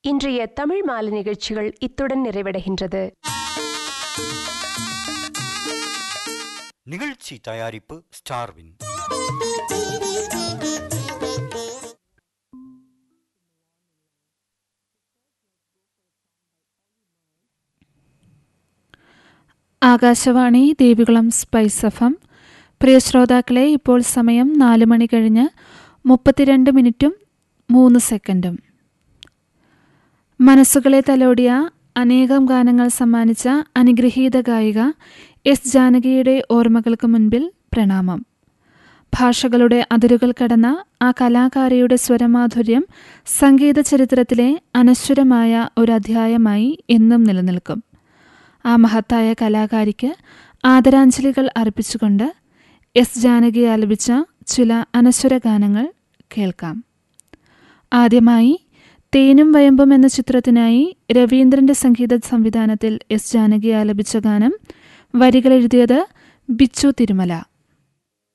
இன்றைய தமிழ் மாலை நிகழ்ச்சிகள் இத்துடன் நிறைவடைகின்றது நிகழ்ச்சி தயாரிப்பு Starvin Akashvani Devikulam spice F M പ്രിയ ശ്രോതാക്കളെ ഇപ്പോൾ സമയം നാല് മണി കഴിഞ്ഞ് മുപ്പത്തിരണ്ട് മിനിറ്റും മൂന്ന് സെക്കൻഡും മനസ്സുകളെ തലോടിയ അനേകം ഗാനങ്ങൾ സമ്മാനിച്ച അനുഗ്രഹീത ഗായിക എസ് ജാനകിയുടെ ഓർമ്മകൾക്ക് മുൻപിൽ പ്രണാമം ഭാഷകളുടെ അതിരുകൾ കടന്ന ആ കലാകാരിയുടെ സ്വരമാധുര്യം സംഗീത ചരിത്രത്തിലെ അനശ്വരമായ ഒരു അധ്യായമായി എന്നും നിലനിൽക്കും ആ മഹത്തായ കലാകാരിക്ക് ആദരാഞ്ജലികൾ അർപ്പിച്ചുകൊണ്ട് എസ് ജാനകി ആലപിച്ച ചില അനശ്വര ഗാനങ്ങൾ കേൾക്കാം ആദ്യമായി തേനും വയമ്പും എന്ന ചിത്രത്തിനായി രവീന്ദ്രന്റെ സംഗീത സംവിധാനത്തിൽ എസ് ജാനകി ആലപിച്ച ഗാനം വരികൾ എഴുതിയത് ബിച്ചു തിരുമല